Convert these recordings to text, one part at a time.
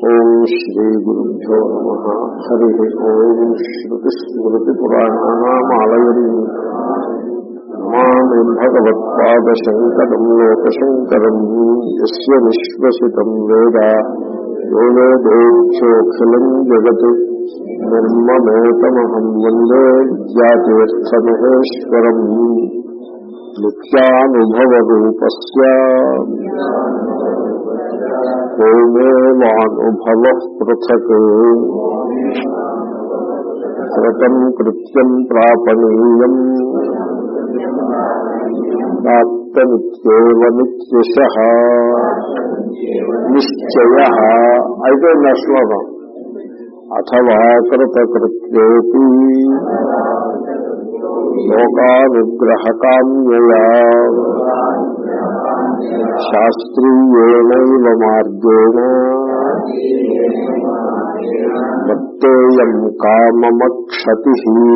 ఓం శ్రీ గురుభ్యో నమ హరి ఓం శ్రుతిస్మృతిపురాణానామాలయం నమామి భగవత్పాదశంకరం లోకశంకరం యస్య విశ్వసితం వేద యో వేదేఖ్యోఖిలం జగత్ నిర్మమేతమహం వందే విద్యాతీర్థమహేశ్వరం నిత్యానుభవరూపస్య కోమేవానుభవ పృథక్ వ్రతం కృత్యం ప్రాపణీయం ప్రాప్తమిత్యేవ నిత్యశ నిశ్చయ అయితే నా శ్లోకం అథవా కృతకృత్యోపి లోకానుగ్రహకామ్యయా శాస్త్రీయేణైవ మార్గేణ వర్తేయం కామమక్షతి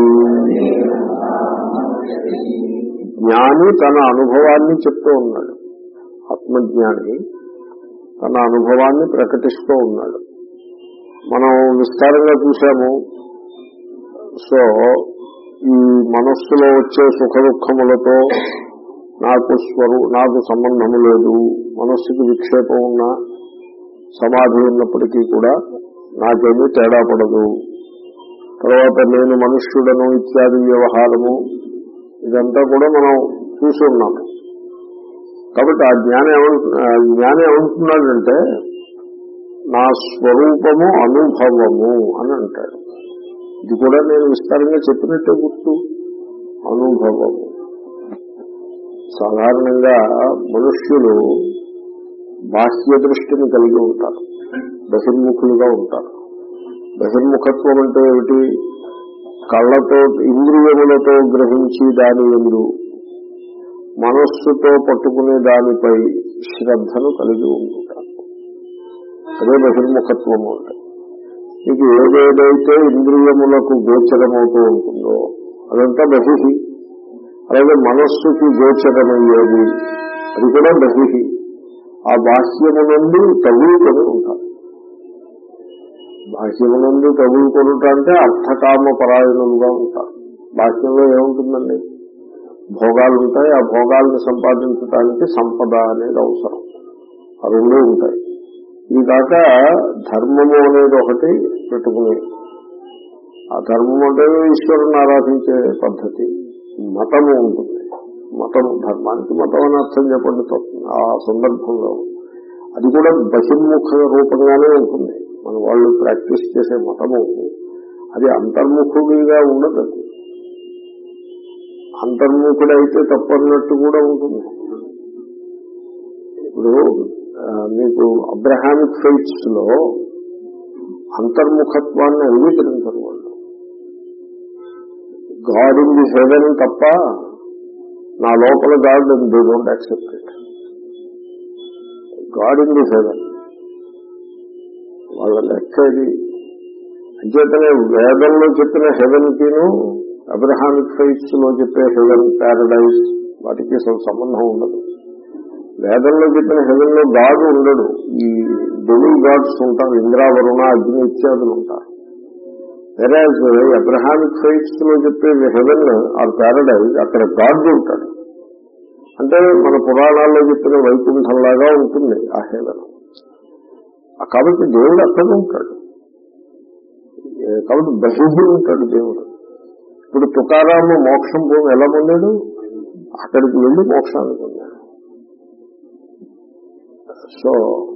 జ్ఞాని తన అనుభవాన్ని చెప్తూ ఉన్నాడు ఆత్మజ్ఞాని తన అనుభవాన్ని ప్రకటిస్తూ ఉన్నాడు మనం విస్తారంగా చూసాము సో ఈ మనస్సులో వచ్చే సుఖ దుఃఖములతో నాకు స్వరు నాకు సంబంధము లేదు మనస్సుకి విక్షేపం ఉన్నా సమాధి ఉన్నప్పటికీ కూడా నాకేమీ తేడా పడదు తర్వాత నేను మనుష్యుడను ఇత్యాది వ్యవహారము ఇదంతా కూడా మనం చూసి ఉన్నాము కాబట్టి ఆ జ్ఞానం ఏమంటు జ్ఞానం ఏమంటున్నాడంటే నా స్వరూపము అనుభవము అని అంటాడు ఇది కూడా నేను విస్తారంగా చెప్పినట్టే గుర్తు అనుభవము సాధారణంగా మనుష్యులు బాహ్య దృష్టిని కలిగి ఉంటారు బహిర్ముఖులుగా ఉంటారు బహిర్ముఖత్వం అంటే ఏమిటి కళ్ళతో ఇంద్రియములతో గ్రహించి దాని ఎందు మనస్సుతో పట్టుకునే దానిపై శ్రద్ధను కలిగి ఉంటారు అదే బహిర్ముఖత్వము అంటే మీకు ఏదేదైతే ఇంద్రియములకు గోచరమవుతూ ఉంటుందో అదంతా బహిహి అలాగే మనస్సుకి గోచరమయ్యేది అది కూడా బహిహి ఆ బాహ్యము నుండి తగులుకొని ఉంటారు బాహ్యము నుండి తగులుకొనుట అంటే అర్థకామ పరాయణులుగా ఉంటారు బాహ్యంలో ఏముంటుందండి భోగాలు ఉంటాయి ఆ భోగాలను సంపాదించడానికి సంపద అనేది అవసరం ఆ రెండూ ఉంటాయి ఇది కాక ధర్మము అనేది ఒకటి పెట్టుకుని ఆ ధర్మం అంటే ఈశ్వరుని ఆరాధించే పద్ధతి మతము ఉంటుంది మతం ధర్మానికి మతం అని అర్థం చెప్పండి ఆ సందర్భంలో అది కూడా బహిర్ముఖ రూపంగానే ఉంటుంది మన వాళ్ళు ప్రాక్టీస్ చేసే మతము అది అంతర్ముఖుడిగా ఉండదు అంతర్ముఖుడైతే తప్పన్నట్టు కూడా ఉంటుంది ఇప్పుడు మీకు అబ్రహామిక్ ఫైట్స్ లో అంతర్ముఖత్వాన్ని అంగీకరించరు వాళ్ళు గాడ్ ఇన్ ది హెవెన్ తప్ప నా లోపల God they don't accept it God in the heaven వాళ్ళ లెక్క ఇది అంచేతనే వేదంలో చెప్పిన హెవెన్ కిను అబ్రహామిక్ ఫైట్స్ లో చెప్పే హెవెన్ ప్యారడైజ్ వాటికి అసలు సంబంధం ఉండదు వేదంలో చెప్పిన హెవెన్ లో గాడు ఉండడు ఈ డెవిల్ గాడ్స్ ఉంటారు ఇంద్రావరుణ అగ్ని ఇత్యాదులు ఉంటారు వెరాజ్ అబ్రహామిక్ ఫైట్స్ లో చెప్పే హెవెన్ ఆర్ ప్యారడైజ్ అక్కడ గాడ్ ఉంటాడు అంటే మన పురాణాల్లో చెప్పిన వైకుంఠంలాగా ఉంటుంది ఆ హెవెన్ కాబట్టి దేవుడు అక్కడ ఉంటాడు కాబట్టి బహిర్భూ ఉంటాడు దేవుడు ఇప్పుడు తుకారాము మోక్షం భూమి ఎలా పొందాడు అక్కడికి వెళ్ళి మోక్షాన్ని పొందాడు సో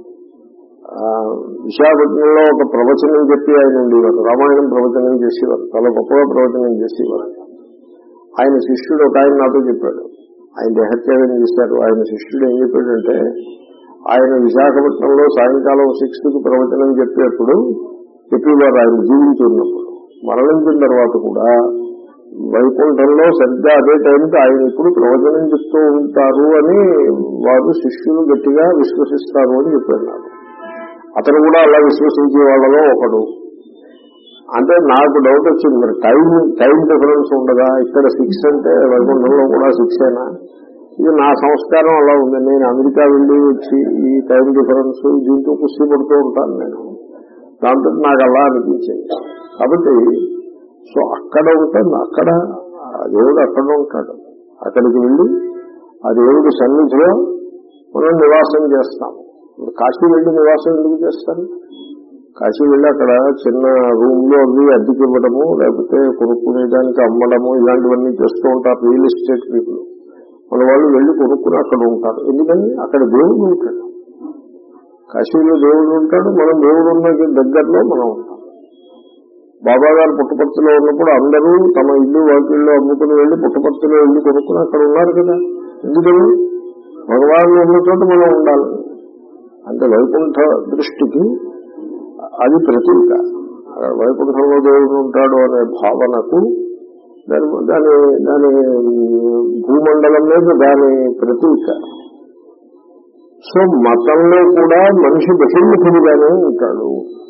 విశాఖపట్నంలో ఒక ప్రవచనం చెప్పి ఆయన ఉండేవారు రామాయణం ప్రవచనం చేసేవారు చాలా గొప్పగా ప్రవచనం చేసేవారు ఆయన శిష్యుడు ఒక ఆయన నాతో చెప్పాడు ఆయన దేహత్యాగం చేశారు ఆయన శిష్యుడు ఏం చెప్పాడంటే ఆయన విశాఖపట్నంలో సాయంకాలం సిక్స్ కి ప్రవచనం చెప్పేప్పుడు చెప్పేవారు ఆయన జీవించున్నప్పుడు మరణించిన తర్వాత కూడా వైకుంఠంలో సరిగ్గా అదే టైంకి ఆయన ఇప్పుడు ప్రవచనం చెప్తూ ఉంటారు అని వారు శిష్యులు గట్టిగా విశ్వసిస్తారు అని చెప్పాడు నాకు అతను కూడా అలా విశ్వసించే వాళ్ళలో ఒకడు అంటే నాకు డౌట్ వచ్చింది మరి టైం టైం డిఫరెన్స్ ఉండగా ఇక్కడ సిక్స్ అంటే వైకుంఠంలో కూడా సిక్స్ అయినా ఇది నా సంస్కారం అలా ఉంది నేను అమెరికా వెళ్ళి వచ్చి ఈ టైం డిఫరెన్స్ దీంతో కుస్తీ పడుతూ ఉంటాను నేను దాంతో నాకు అలా అనిపించింది కాబట్టి సో అక్కడ ఉంటుంది అక్కడ ఆ దేవుడు అక్కడ ఉంటాడు అక్కడికి వెళ్ళి ఆ దేవుడి సన్నిధిలో మనం నివాసం చేస్తాము ఇప్పుడు కాశీ వెళ్ళి నివాసం ఎందుకు చేస్తారు కాశీ వెళ్ళి అక్కడ చిన్న రూమ్ లో అవి అద్దెకి ఇవ్వడము లేకపోతే కొనుక్కునేదానికి అమ్మడము ఇలాంటివన్నీ చేస్తూ ఉంటారు రియల్ ఎస్టేట్ పీపుల్ మన వాళ్ళు వెళ్ళి కొనుక్కుని అక్కడ ఉంటారు ఎందుకని అక్కడ దేవుడు ఉంటాడు కాశీలో దేవుడు ఉంటాడు మనం దేవుడు ఉన్న దగ్గరలో మనం ఉంటాం బాబా గారు పుట్టపర్తిలో ఉన్నప్పుడు అందరూ తమ ఇల్లు వాకిళ్ళు అమ్ముకుని వెళ్ళి పుట్టపర్తిలో ఇల్లు కొనుక్కుని అక్కడ ఉన్నారు కదా ఎందుకని భగవాన్ ఉన్న చోట మనం ఉండాలి అంటే వైకుంఠ దృష్టికి అది ప్రతీక అక్కడ వైకుంఠంలో దేవుడు ఉంటాడు అనే భావనకు దాని దాని దాని భూమండలం మీద దాని ప్రతీక సో మతంలో కూడా మనిషి బహిర్ముఖుడిగానే ఉంటాడు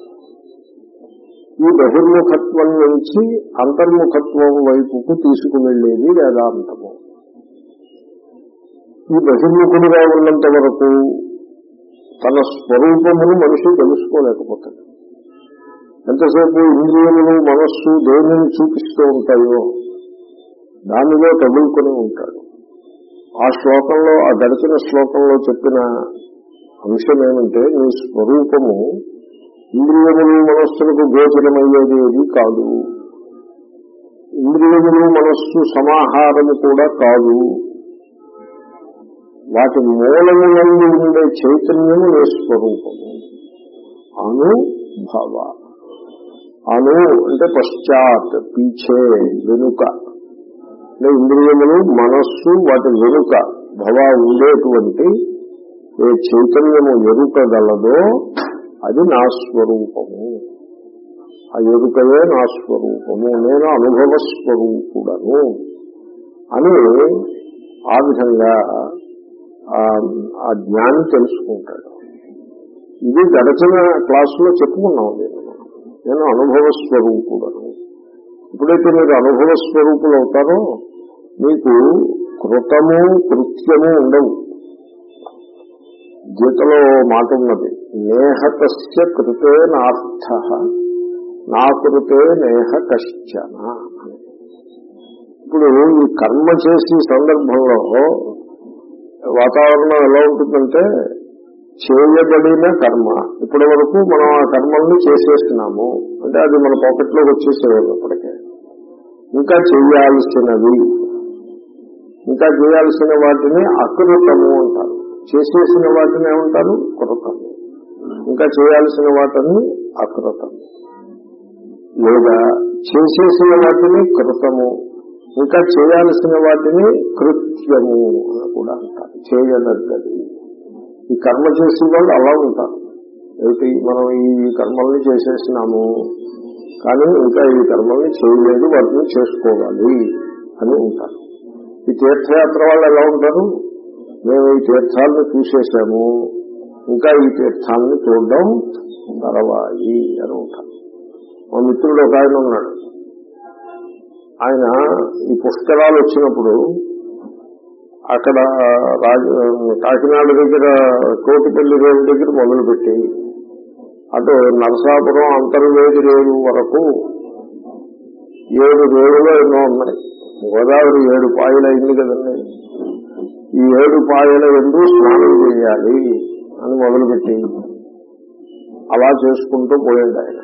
ఈ బహిర్ముఖత్వం నుంచి అంతర్ముఖత్వం వైపుకు తీసుకువెళ్లేది వేదాంతము ఈ బహిర్ముఖుడిగా ఉన్నంత వరకు తన స్వరూపమును మనిషి తెలుసుకోలేకపోతాడు ఎంతసేపు ఇంద్రియములు మనస్సు దేనిని చూపిస్తూ ఉంటాయో దానిలో తగులుకొని ఉంటాడు ఆ శ్లోకంలో ఆ గడిచిన శ్లోకంలో చెప్పిన అంశం ఏమంటే నీ స్వరూపము ఇంద్రియములు మనస్సులకు గోచరమయ్యేది ఏది కాదు ఇంద్రియములు మనస్సు సమాహారము కూడా కాదు వాటి మూలములందు ఉండే చైతన్యము నీ స్వరూపము అను భావ అను అంటే పశ్చాత్ పీచే వెనుక అంటే ఇంద్రియములు మనస్సు వాటి వెనుక భవ ఉండేటువంటి ఏ చైతన్యము ఎరుకగలదో అది నా స్వరూపము ఆ ఎరుకయే నా స్వరూపము నేను అనుభవ స్వరూపుడను అని ఆ విధంగా ఆ జ్ఞాని తెలుసుకుంటాడు ఇది గడచిన క్లాసులో చెప్పుకున్నాం నేను నేను అనుభవ స్వరూపుడను ఎప్పుడైతే మీరు అనుభవ స్వరూపులు అవుతారో మీకు కృతము కృత్యము ఉండవు గీతలో మాట ఉన్నది నేహతస్య కృతే నార్థ నా కృతే నేహ కశ్చన అని ఇప్పుడు ఈ కర్మ చేసే సందర్భంలో వాతావరణం ఎలా ఉంటుందంటే చేయబడిన కర్మ ఇప్పటి వరకు మనం ఆ కర్మల్ని చేసేస్తున్నాము అంటే అది మన పాకెట్లోకి వచ్చేసేవాళ్ళు అప్పటికే ఇంకా చేయాల్సినవి ఇంకా చేయాల్సిన వాటిని అకృతము అంటారు చేసేసిన వాటిని ఏమంటారు కృతము ఇంకా చేయాల్సిన వాటిని అకృతము లేదా చేసేసిన వాటిని కృతము ఇంకా చేయాల్సిన వాటిని కృత్యము అని కూడా అంటారు చేయదగ్గది ఈ కర్మ చేసే వాళ్ళు అలా ఉంటారు ఏమిటి మనం ఈ కర్మల్ని చేసేసినాము కానీ ఇంకా ఈ కర్మల్ని చేయలేదు వాటిని చేసుకోవాలి అని ఉంటారు ఈ తీర్థయాత్ర వాళ్ళు ఎలా ఉంటారు మేము ఈ తీర్థాలను చూసేసాము ఇంకా ఈ తీర్థాలను చూడడం తరవాలి అని ఉంటారు మా మిత్రుడు ఒక ఆయన ఉన్నాడు ఆయన ఈ పుష్కరాలు వచ్చినప్పుడు అక్కడ రాజ కాకినాడ దగ్గర కోటిపల్లి రేవు దగ్గర మొదలుపెట్టి అటు నరసాపురం అంతర్వేది రేవు వరకు ఏడు రేవులో ఎన్నో ఉన్నాయి గోదావరి ఏడు పాయలు అయింది కదండి ఈ ఏడు పాయల ఎందు స్నానం చేయాలి అని మొదలుపెట్టి అలా చేసుకుంటూ పోయాడు ఆయన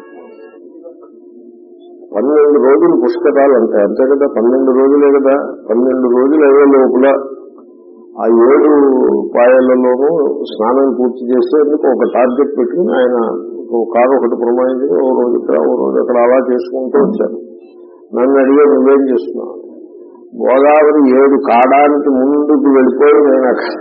పన్నెండు రోజులు పుష్కరాలు అంటే అంతే కదా పన్నెండు రోజులే కదా పన్నెండు రోజులు అయ్యే లోపల ఆ ఏడు పాయలలోనూ స్నానం పూర్తి చేసేందుకు ఒక టార్గెట్ పెట్టుకుని ఆయన ఒక కారు ఒకటి ప్రమాణించి ఓ రోజు ఇక్కడ ఓ రోజు అక్కడ అలా చేసుకుంటూ వచ్చాను నన్ను అడిగే నువ్వేం చేస్తున్నావు గోదావరి ఏడు కాడానికి ముందుకు వెళ్ళిపోయి నేను అక్కడ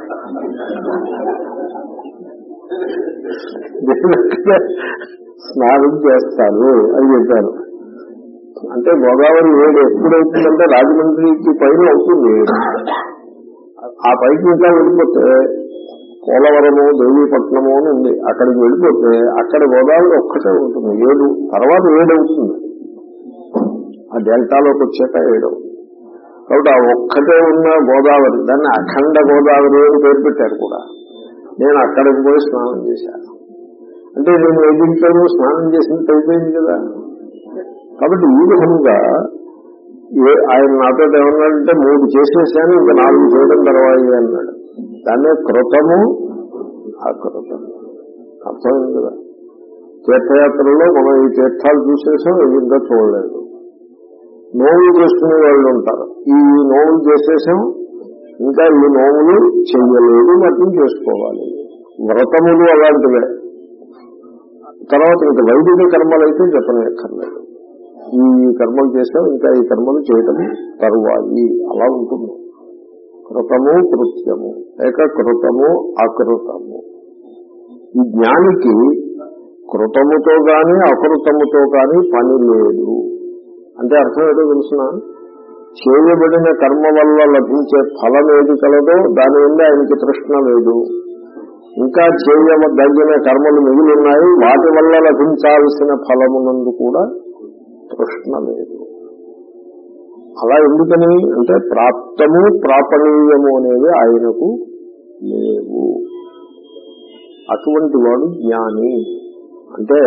స్నానం చేస్తాను అని చెప్పాను అంటే గోదావరి ఏడు ఎప్పుడవుతుందంటే రాజమండ్రికి పైన అవుతుంది ఆ పైకి ఇంకా వెళ్ళిపోతే పోలవరము దేవీపట్నము అని ఉంది అక్కడికి వెళ్ళిపోతే అక్కడ గోదావరి ఒక్కటే ఉంటుంది ఏడు తర్వాత ఏడు అవుతుంది ఆ డెల్టాలోకి వచ్చాక ఏడు కాబట్టి ఆ ఒక్కటే ఉన్న గోదావరి దాన్ని అఖండ గోదావరి అని పేరు పెట్టారు కూడా నేను అక్కడికి పోయి స్నానం చేశాను అంటే నేను ఎదింటాను స్నానం చేసినట్టు అయిపోయింది కదా కాబట్టి ఈ విధంగా ఏ- ఆయన నాతో ఏమన్నాడంటే మూడు చేసేసాను ఇంకా నాలుగు చేయడం తర్వాత అన్నాడు దాన్నే కృతము అకృతము అర్థమైంది కదా తీర్థయాత్రలో మనం ఈ తీర్థాలు చూసేసాం ఇది ఇంకా చూడలేదు నోములు చేసుకునే వాళ్ళు ఉంటారు ఈ నోములు చేసేసాం ఇంకా ఈ నోములు చెయ్యలేదు వాటిని చేసుకోవాలి వ్రతములు అలాంటివే తర్వాత ఇంకా వైదిక కర్మలు అయితే చెప్పనక్కర్లేదు ఈ కర్మలు చేసాం ఇంకా ఈ కర్మలు చేయటం తరువాలి అలా ఉంటుంది కృతము కృత్యము లేక కృతము అకృతము ఈ జ్ఞానికి కృతముతో గాని అకృతముతో గాని పని లేదు అంటే అర్థం ఏదో తెలుసిన చేయబడిన కర్మ వల్ల లభించే ఫలం ఏది కలదో దాని మీద ఆయనకి తృష్ణ లేదు ఇంకా చేయదగిన కర్మలు మిగిలి ఉన్నాయి వాటి వల్ల లభించాల్సిన ఫలమునందు కూడా తృష్ణ లేదు అలా ఎందుకని అంటే ప్రాప్తము ప్రాపణీయము అనేవి ఆయనకు లేవు అటువంటి వాడు జ్ఞాని అంటే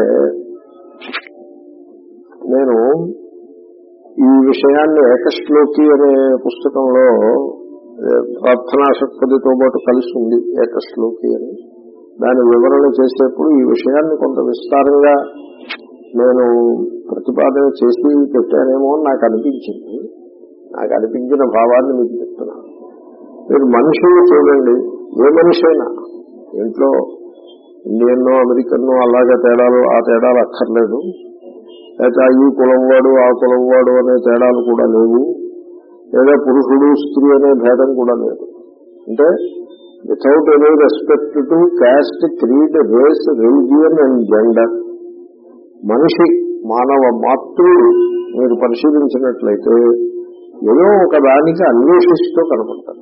నేను ఈ విషయాన్ని ఏకశ్లోకి అనే పుస్తకంలో ఏ, ప్రార్థనా షట్పదితో పాటు కలిసి ఉంది ఏకశ్లోకి అని దాని వివరణ చేసేప్పుడు ఈ విషయాన్ని కొంత విస్తారంగా నేను ప్రతిపాదన చేసి పెట్టానేమో అని నాకు అనిపించింది నాకు అనిపించిన భావాన్ని మీకు చెప్తున్నాను మీరు మనుషులు చూడండి ఏ మనిషి అయినా ఇంట్లో ఇండియన్నో అమెరికన్నో అలాగే తేడాలు ఆ తేడాలు అక్కర్లేదు లేక ఈ కులం వాడు ఆ కులం వాడు అనే తేడాలు కూడా లేవు లేదా పురుషుడు స్త్రీ అనే భేదం కూడా లేదు అంటే without any respect to caste creed race religion and gender మనిషి మానవ మాతృడు మీరు పరిశీలించినట్లయితే ఏదో ఒక దానికి అన్వేషిస్తూ కనపడతారు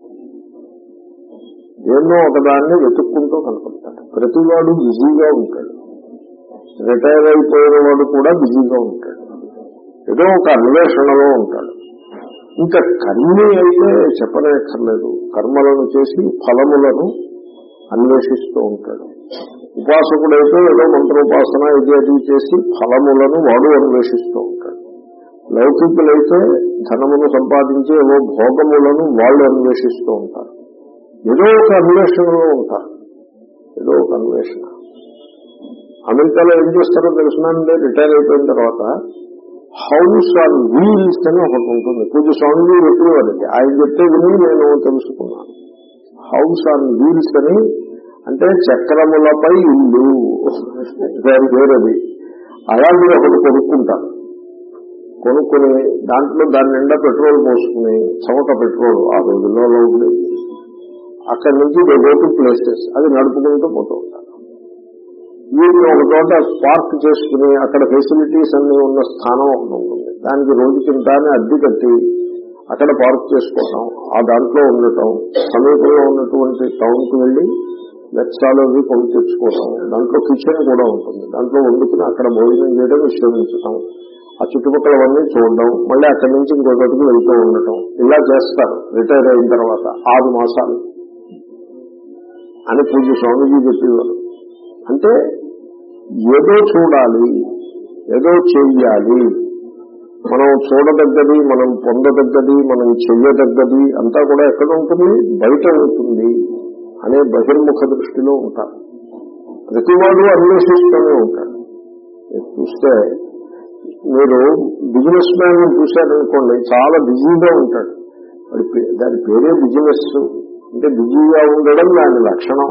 ఎన్నో ఒకదాన్ని వెతుక్కుంటూ కనపడతాడు ప్రతివాడు బిజీగా ఉంటాడు రిటైర్ అయిపోయిన వాడు కూడా బిజీగా ఉంటాడు ఏదో ఒక అన్వేషణలో ఉంటాడు ఇంకా కర్మి అయితే చెప్పనక్కర్లేదు కర్మలను చేసి ఫలములను అన్వేషిస్తూ ఉంటాడు ఉపాసకుడైతే ఏదో మంత్రోపాసన ఇది అది చేసి ఫలములను వాడు అన్వేషిస్తూ ఉంటాడు లౌకికులైతే ధనమును సంపాదించి ఏవో భోగములను వాళ్ళు అన్వేషిస్తూ ఉంటారు ఏదో ఒక అన్వేషణలో ఉంటారు ఏదో ఒక అన్వేషణ అమెరికాలో ఏం చేస్తారో తెలుసునండి రిటైర్ అయిపోయిన తర్వాత హౌస్ ఆన్ వీల్స్ అని ఒకటి ఉంటుంది పూజ స్వామి చెప్పేవారండి ఆయన చెప్తే విని నేను తెలుసుకున్నాను హౌస్ ఆన్ వీల్స్ అని అంటే చక్రములపై ఇల్లు దాని పేరది అలాంటిది ఒకటి కొనుక్కుంటారు కొనుక్కుని దాంట్లో దాని నిండా పెట్రోల్ పోసుకుని చవక పెట్రోల్ ఆ రోజుల్లో అలా ఉండేది అక్కడి నుంచి గో టు ప్లేసెస్ అది నడుపుకుంటూ పోతూ ఉంటారు వీటిని ఒక చోట పార్క్ చేసుకుని అక్కడ ఫెసిలిటీస్ అన్ని ఉన్న స్థానం ఒకటి ఉంటుంది దానికి రోజు కింటానే అద్దె కట్టి అక్కడ పార్క్ చేసుకోవటం ఆ దాంట్లో ఉండటం సమీపంలో ఉన్నటువంటి టౌన్ కి వెళ్లి వెచ్చాలు అవి కొని తెచ్చుకోవటం దాంట్లో కిచెన్ కూడా ఉంటుంది దాంట్లో వండుకుని అక్కడ భోజనం చేయడం విశ్రమించటం ఆ చుట్టుపక్కలవన్నీ చూడడం మళ్ళీ అక్కడి నుంచి ఇంకో చోటుకి వెళ్తూ ఉండటం ఇలా చేస్తారు రిటైర్ అయిన తర్వాత ఆరు మాసాలు అని పూజ స్వామిజీ చెప్పేవారు అంటే ఏదో చూడాలి ఏదో చెయ్యాలి మనం చూడదగ్గది మనం పొందదగ్గది మనం చెయ్యదగ్గది అంతా కూడా ఎక్కడ ఉంటుంది బయట ఉంటుంది అనే బహిర్ముఖ దృష్టిలో ఉంటారు ప్రతివాడు అన్వేషిస్తూనే ఉంటాడు మీరు చూస్తే మీరు బిజినెస్ మ్యాన్ చూశారనుకోండి చాలా బిజీగా ఉంటాడు వాడి పే- దాని పేరే బిజినెస్ అంటే బిజీగా ఉండడం దాని లక్షణం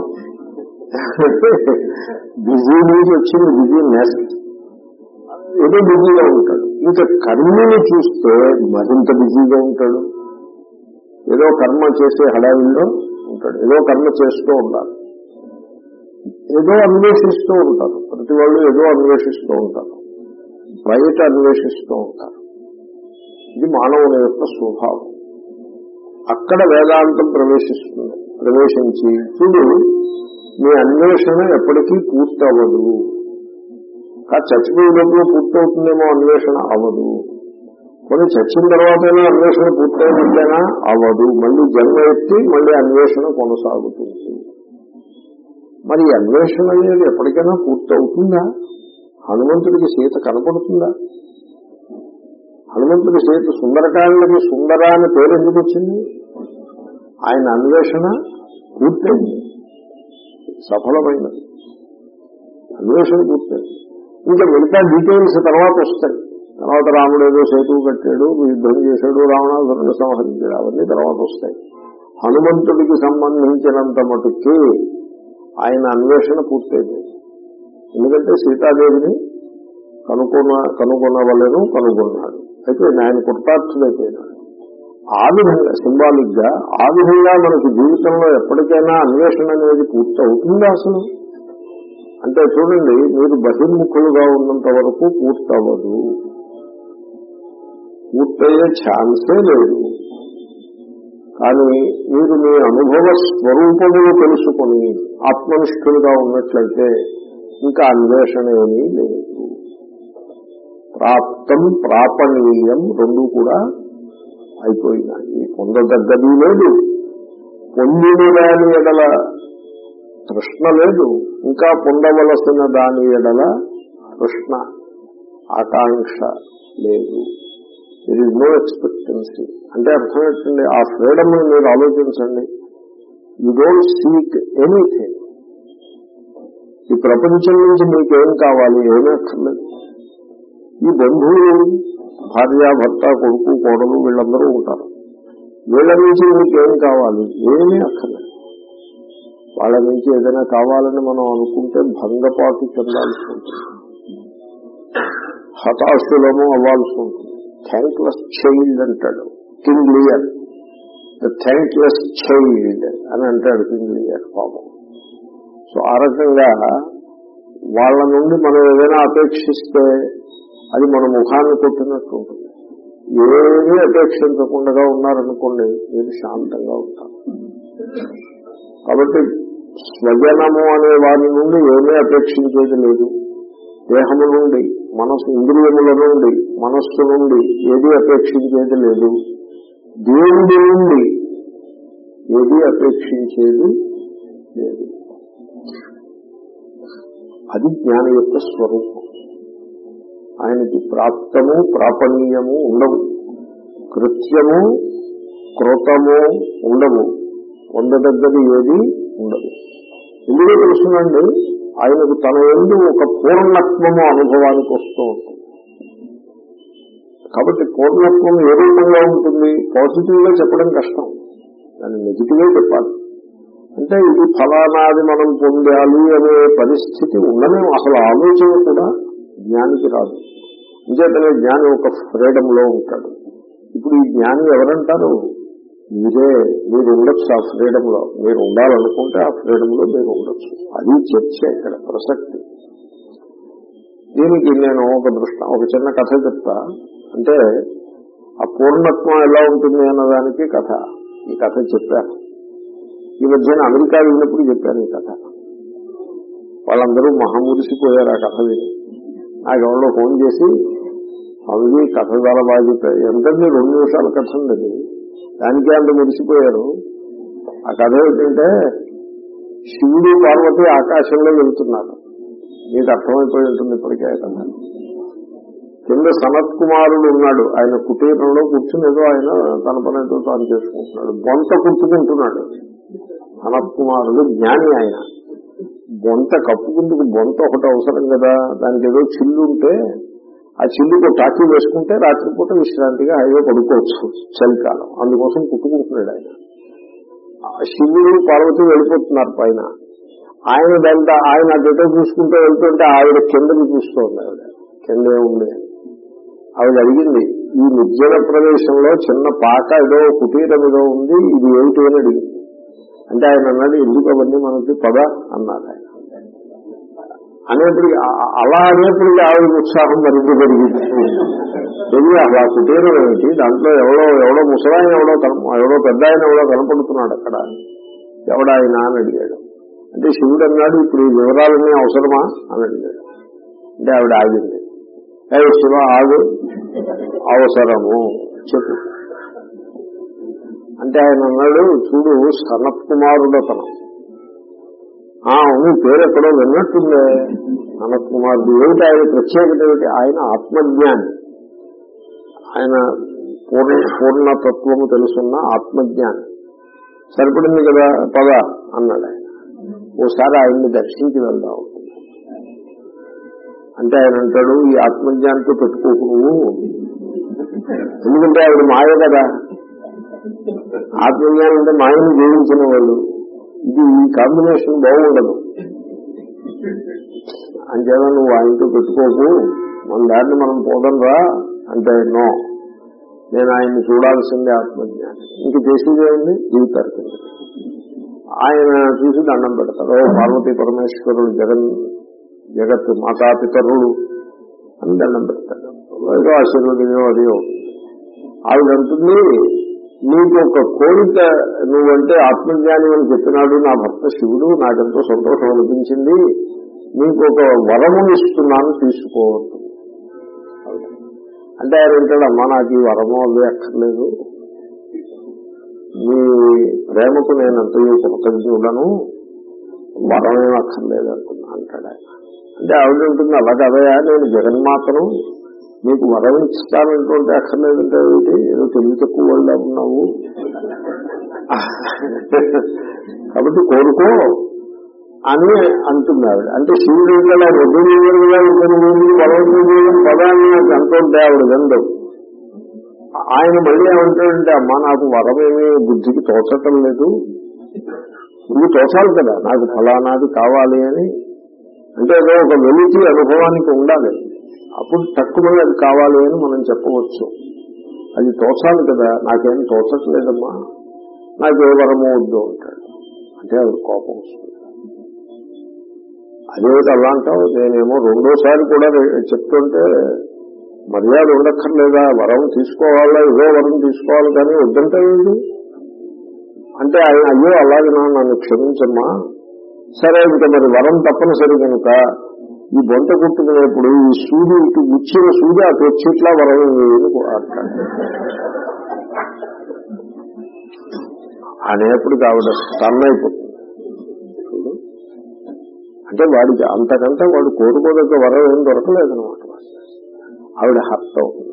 బిజీ నుంచి వచ్చింది బిజీనెస్ ఏదో బిజీగా ఉంటాడు ఇంకా కర్మని చూస్తే మరింత బిజీగా ఉంటాడు ఏదో కర్మ చేసే హడావిల్లో ఉంటాడు ఏదో కర్మ చేస్తూ ఉండాలి ఏదో అన్వేషిస్తూ ఉంటారు ప్రతి వాళ్ళు ఏదో అన్వేషిస్తూ ఉంటారు బయట అన్వేషిస్తూ ఉంటారు ఇది మానవుని యొక్క స్వభావం అక్కడ వేదాంతం ప్రవేశిస్తుంది ప్రవేశించి చూడు మీ అన్వేషణ ఎప్పటికీ పూర్తి అవ్వదు కా చచ్చిపోయే లోపల పూర్తవుతుందేమో అన్వేషణ అవ్వదు కొన్ని చచ్చిన తర్వాతైనా అన్వేషణ పూర్తయినట్లయినా అవ్వదు మళ్ళీ జన్మ ఎత్తి మళ్ళీ అన్వేషణ కొనసాగుతుంది మరి ఈ అన్వేషణ అనేది ఎప్పటికైనా పూర్తి అవుతుందా హనుమంతుడికి సీత కనపడుతుందా హనుమంతుడి సీత సుందరకాండకి సుందర అని పేరు ఎందుకు వచ్చింది ఆయన అన్వేషణ పూర్తయింది సఫలమైనది అన్వేషణ పూర్తయింది ఇంకా మిగతా డీటెయిల్స్ తర్వాత వస్తాయి తర్వాత రాముడు ఏదో సేతువు కట్టాడు యుద్ధం చేశాడు రావణాసురుడు సంహరించాడు అవన్నీ తర్వాత వస్తాయి హనుమంతుడికి సంబంధించినంత మటుకి ఆయన అన్వేషణ పూర్తయిపోయింది ఎందుకంటే సీతాదేవిని కనుగొన కనుగొనవలను కనుగొన్నాడు అయితే ఆయన కృతార్థుడైపోయినాడు ఆ విధంగా సింబాలిక్ గా ఆ విధంగా మనకి జీవితంలో ఎప్పటికైనా అన్వేషణ అనేది పూర్తి అవుతుందా అసలు అంటే చూడండి మీరు బహిర్ముఖులుగా ఉన్నంత వరకు పూర్తవ్వదు పూర్తయ్యే ఛాన్సే లేదు కానీ మీరు మీ అనుభవ స్వరూపములు తెలుసుకొని ఆత్మనిష్ఠులుగా ఉన్నట్లయితే ఇంకా అన్వేషణ ఏమీ లేదు ప్రాప్తం ప్రాపణీయం రెండు కూడా అయిపోయినాయి పొందదగ్గది లేదు పొందిన దాని ఎడల తృష్ణ లేదు ఇంకా పొందవలసిన దాని ఎడల తృష్ణ ఆకాంక్ష లేదు ఇట్ ఈజ్ నో ఎక్స్పెక్టెన్సీ అంటే అర్థం ఏంటండి ఆ ఫ్రీడమ్ మీరు ఆలోచించండి యూ డోంట్ సీక్ ఎనీథింగ్ ఈ ప్రపంచం నుంచి మీకేం కావాలి ఏమీ అక్కర్లేదు ఈ బంధువులు భార్య భర్త కొడుకు కోడలు వీళ్ళందరూ ఉంటారు వీళ్ళ నుంచి మీకేం కావాలి ఏమీ అక్కర్లేదు వాళ్ళ నుంచి ఏదైనా కావాలని మనం అనుకుంటే భంగపాటు చెందాల్సి ఉంటుంది హతాశులము అవ్వాల్సి ఉంటుంది థ్యాంక్లెస్ చైల్డ్ అంటాడు King Lear the thankless child అని అంటాడు కింగ్ లియర్ పాపం సో ఆ రకంగా వాళ్ళ నుండి మనం ఏదైనా అపేక్షిస్తే అది మన ముఖాన్ని కొట్టినట్టు ఉంటుంది ఏమీ అపేక్షించకుండా ఉన్నారనుకోండి మీరు శాంతంగా ఉంటారు కాబట్టి స్వజనము అనే వారి నుండి ఏమీ అపేక్షించేది లేదు దేహము నుండి మనసు ఇంద్రియముల నుండి మనస్సు నుండి ఏది అపేక్షించేది లేదు దేవుడి నుండి ఏది అపేక్షించేది లేదు అది జ్ఞాని యొక్క స్వరూపం ఆయనకి ప్రాప్తము ప్రాపణీయము ఉండవు కృత్యము కృతము ఉండవు పొందదగ్గది ఏది ఉండదు ఎందుకో తెలుసునండి ఆయనకు తన ఎందు ఒక పూర్ణత్వము అనుభవానికి వస్తూ ఉంటుంది కాబట్టి పూర్ణత్వం ఏ రూపంగా ఉంటుంది పాజిటివ్ గా చెప్పడం కష్టం దాన్ని నెగిటివ్ గా చెప్పాలి అంటే ఇది ఫలానాది మనం పొందాలి అనే పరిస్థితి ఉండనే అసలు ఆలోచన కూడా జ్ఞానికి రాదు ఇంకేతనే జ్ఞాని ఒక ఫ్రీడమ్ లో ఉంటాడు ఇప్పుడు ఈ జ్ఞాని ఎవరంటారు మీరే మీరు ఉండొచ్చు ఆ ఫ్రీడమ్ లో మీరు ఉండాలనుకుంటే ఆ ఫ్రీడమ్ లో మీరు ఉండొచ్చు అది చర్చ ఇక్కడ ప్రసక్తి దీనికి నేను ఒక దృష్ట ఒక చిన్న కథ చెప్తా అంటే ఆ పూర్ణత్వం ఎలా ఉంటుంది అన్నదానికి కథ ఈ కథ చెప్పాను ఈ మధ్యన అమెరికా వెళ్ళినప్పుడు చెప్పాను ఈ కథ వాళ్ళందరూ మహామురిసిపోయారు ఆ కథ విని నాకు ఎవరో ఫోన్ చేసి అవి కథ చాలా బాగా చెప్పారు ఎంతండి రెండు నిమిషాల కథ ఉండదు దానికే అంత మురిసిపోయారు ఆ కథ ఏంటంటే శివుడు పార్వతి ఆకాశంలో వెళ్తున్నారు మీకు అర్థమైపోయి ఉంటుంది ఇప్పటికే ఆ కథ కింద సనత్ కుమారుడు ఉన్నాడు ఆయన కుటీరంలో కూర్చుని ఏదో ఆయన తన పని ఏదో తాను చేసుకుంటున్నాడు బొంత కుట్టుకుంటున్నాడు సనత్ కుమారుడు జ్ఞాని ఆయన బొంత కప్పుకుందుకు బొంత ఒకటి అవసరం కదా దానికి ఏదో చిల్లు ఉంటే ఆ చిల్లుకు టాకీ వేసుకుంటే రాత్రిపూట విశ్రాంతిగా హైవే పడుకోవచ్చు చలికాలం అందుకోసం కుట్టుకుంటున్నాడు ఆయన ఆ శివుడు పార్వతి వెళ్ళిపోతున్నారు పైన ఆయన దాంట్లో ఆయన అటో చూసుకుంటూ వెళ్తుంటే ఆవిడ కిందకి చూస్తోంది ఆవిడ కిందే ఉంది ఆవిడ అడిగింది ఈ నిర్జన ప్రదేశంలో చిన్న పాక ఏదో కుటీరం ఏదో ఉంది ఇది ఏమిటి అని అడిగింది అంటే ఆయన అన్నాడు ఎందుకు అవన్నీ మనకి పద అన్నారు ఆయన అనేప్పటికీ ఆ- అలా అనేప్పటికీ ఆవిడ ఉత్సాహం మరింత పెరిగింది తెలియ అలా కుటీరం ఏమిటి దాంట్లో ఎవడో ఎవడో ముసలాయన ఎవడో కన- ఎవడో పెద్ద ఆయన ఎవడో కనపడుతున్నాడు అక్కడ ఎవడాయన అని అడిగాడు అంటే శివుడు అన్నాడు ఇప్పుడు ఈ వివరాలన్నీ అవసరమా అని అడిగాడు అంటే ఆవిడ ఆగింది ఏ శివ ఆగు అవసరము చెప్పు అంటే ఆయన అన్నాడు చూడు సనత్ కుమారుడు అతను ఆ అవును పేరు ఎక్కడో విన్నట్టుందే అనంత్ కుమార్ ఏమిటి ఆయన ప్రత్యేకత ఏమిటి ఆయన ఆత్మజ్ఞాని ఆయన పూర్ణ పూర్ణతత్వము తెలుసున్న ఆత్మజ్ఞాని సరిపడింది కదా పద అన్నాడు ఆయన ఓసారి ఆయన్ని దర్శించి వెళ్దాం అంటే ఆయన అంటాడు ఈ ఆత్మజ్ఞానితో పెట్టుకోకు నువ్వు ఎందుకంటే ఆవిడ మాయ కదా ఆత్మజ్ఞానం అంటే మాయను జీవించిన వాళ్ళు ఇది ఈ కాంబినేషన్ బాగుండదు అంచేత నువ్వు ఆయనతో పెట్టుకోకు మన దారిని మనం పోదంరా అంటే నో నేను ఆయన్ని చూడాల్సిందే ఆత్మజ్ఞానం ఇంక చేసేదేముంది జీవితానికి ఆయన చూసి దండం పెడతారు ఓ పార్వతీ పరమేశ్వరుడు జగన్ జగత్ మాతాపితరుడు అని దండం పెడతాడు ఏదో ఆశీర్వదనో అది ఆవిడ అంటుంది నీకు ఒక కోరిక నువ్వంటే ఆత్మజ్ఞాని అని చెప్పినాడు నా భర్త శివుడు నాకెంతో సంతోషం అనిపించింది నీకు ఒక వరము ఇస్తున్నాను తీసుకోవద్దు అంటే ఆయన అంటాడు అమ్మా నాకు ఈ వరము అవి అక్కర్లేదు మీ ప్రేమకు నేను అంతయో కృతజ్ఞుడను వరం ఏం అక్కర్లేదు అంటున్నా అంటాడు ఆయన అంటే ఆవిడ ఉంటుంది అలా కదయా నేను జగన్మాతను నీకు వరం ఇస్తానంటుంటే అక్కర్లేదంటే ఏమిటి ఏదో తెలివి తక్కువ వాళ్ళ ఉన్నావు కాబట్టి కోరుకో అని అంటుంది ఆవిడ అంటే శివుడు ఇంకా వడ్డీగా ఉంటుంది బలవంతం పదాన్ని నాకు అంటుంటే ఆవిడ విందు ఆయన మళ్ళీ ఏమంటాడంటే అమ్మా నాకు వరమేమి బుద్ధికి తోచటం లేదు నువ్వు తోచాలి కదా నాకు ఫలానాది కావాలి అని అంటే ఏదో ఒక వెలికి అనుభవానికి ఉండాలి అప్పుడు తక్కువ అది కావాలి అని మనం చెప్పవచ్చు అది తోచాలి కదా నాకేం తోచట్లేదమ్మా నాకు ఏ వరమో వద్దు అంటాడు అంటే అది కోపం వస్తుంది అదేమిటి అలా అంటావు నేనేమో రెండోసారి కూడా చెప్తుంటే మర్యాద ఉండక్కర్లేదా వరం తీసుకోవాలా ఏదో వరం తీసుకోవాలి కానీ వద్దంటే ఏంటి అంటే ఆయన అయ్యో అలాగే నన్ను క్షమించమ్మా సరే ఇంకా మరి వరం తప్పనిసరి కనుక ఈ బొంత కుట్టుకునేప్పుడు ఈ సూది ఇటు ఇచ్చిన సూది అటు వచ్చేట్లా వరం అంటాడు అనేప్పుడు ఆవిడ స్టన్ అయిపోతుంది అంటే వాడికి అంతకంటే వాడు కోరుకోదగ్గ వరం ఏం దొరకలేదనమాట ఆవిడ హర్ట్ అవుతుంది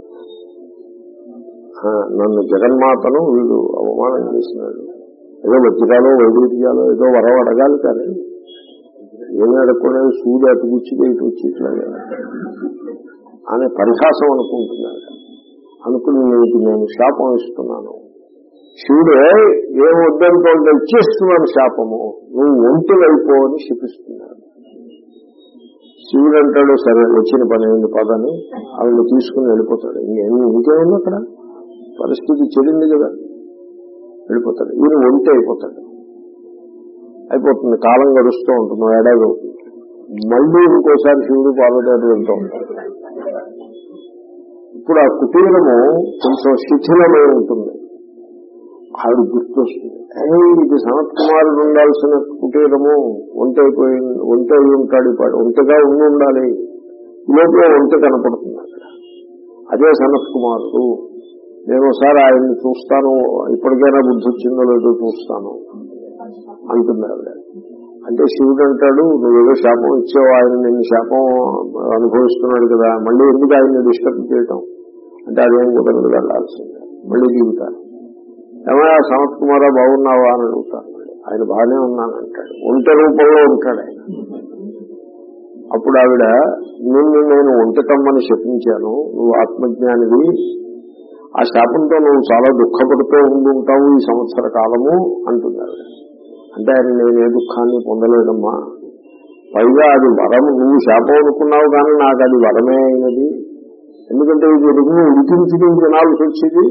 నన్ను జగన్మాతను వీడు అవమానం చేసినాడు ఏదో వజ్రాలో వైద్యాలో ఏదో వరం అడగాలి కానీ ఏమి అడగకుండా సూది అటుగుచ్చిపోయి ఇటు వచ్చి ఇట్లాగా అనే పరిహాసం అనుకుంటున్నాడు అనుకుని నీకు నేను శాపం ఇస్తున్నాను శివుడే ఏం వద్దంటే ఇచ్చేస్తున్నాను శాపము నువ్వు ఒంటిలైపో అని శపిస్తున్నాడు శివుడు అంటాడు సరే వచ్చిన పని అయింది పదని ఆవిడ తీసుకుని వెళ్ళిపోతాడు ఇంకేముంది అక్కడ పరిస్థితి చెడింది కదా వెళ్ళిపోతాడు ఈయన ఒంటి అయిపోతాడు అయిపోతుంది కాలం గడుస్తూ ఉంటుంది ఏడాది అవుతుంది మళ్ళీ ఇంకోసారి శివుడు పార్వతీ వెళ్తూ ఉంటాడు ఇప్పుడు ఆ కుటీరము కొంచెం శిథిలమై ఉంటుంది ఆవిడ గుర్తొస్తుంది అదే ఇది సనత్ కుమారుడు ఉండాల్సిన కుటీరము ఒంటి అయిపోయి ఒంటి అయి ఉంటాడు ఒంటగా ఉండి ఉండాలి లోపల ఒంటి కనపడుతుంది అక్కడ అదే సనత్ కుమారుడు నేను ఒకసారి ఆయన్ని చూస్తాను ఇప్పటికైనా బుద్ధి వచ్చిందో లేదో చూస్తాను అంటుంది ఆవిడ అంటే శివుడు అంటాడు నువ్వేదో శాపం ఇచ్చావు ఆయన నేను శాపం అనుభవిస్తున్నాడు కదా మళ్ళీ ఎందుకు ఆయన్ని డిస్టర్బ్ చేయటం అంటే అదేం కుదరదు వెళ్ళాల్సిందే మళ్ళీ దిగుతాను ఏమయ్యా సమత్ కుమారా బాగున్నావా అని అడుగుతాను ఆయన బాగానే ఉన్నాను అంటాడు ఒంట రూపంలో ఉంటాడు ఆయన అప్పుడు ఆవిడ నిన్ను నేను ఒంటకమ్మని శపించాను నువ్వు ఆత్మజ్ఞానివి ఆ శాపంతో నువ్వు చాలా దుఃఖపడుతూ ఉండి ఉంటావు ఈ సంవత్సర కాలము అంటుంది ఆవిడ అంటే ఆయన నేను ఏ దుఃఖాన్ని పొందలేదమ్మా పైగా అది వరం నువ్వు శాపం అనుకున్నావు కానీ నాకు అది వరమే అయినది ఎందుకంటే ఇది రుగ్ను ఉడికించుకుని తినాల్సి వచ్చేది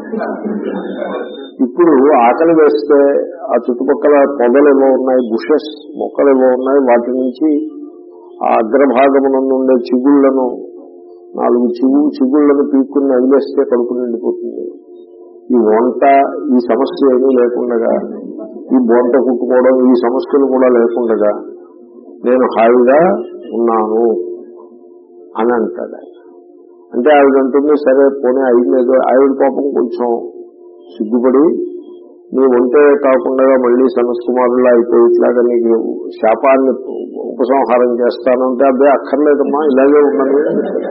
ఇప్పుడు ఆకలి వేస్తే ఆ చుట్టుపక్కల పొదలు ఏవో ఉన్నాయి బుషెస్ మొక్కలు ఏవో ఉన్నాయి వాటి నుంచి ఆ అగ్రభాగమునందు ఉండే చిగుళ్లను నాలుగు చిగు చిగుళ్లను పీక్కుని వదిలేస్తే కడుపు నిండిపోతుంది ఈ వంట ఈ సమస్య ఏమీ లేకుండగా ఈ బొంట కుట్టుకోవడం ఈ సమస్యలు కూడా లేకుండగా నేను హాయిగా ఉన్నాను అని అంటాడు ఆయన. అంటే ఆవిడ అంటుంది సరే పోనీ అయిందేదో ఆవిడ పాపం కొంచెం సిగ్గుపడి నీ ఒంటే కాకుండా మళ్ళీ సనత్కుమారులా అయిపోయి ఇట్లాగా నీకు శాపాన్ని ఉపసంహారం చేస్తానంటే అబ్బే అక్కర్లేదమ్మా ఇలాగే ఉన్నది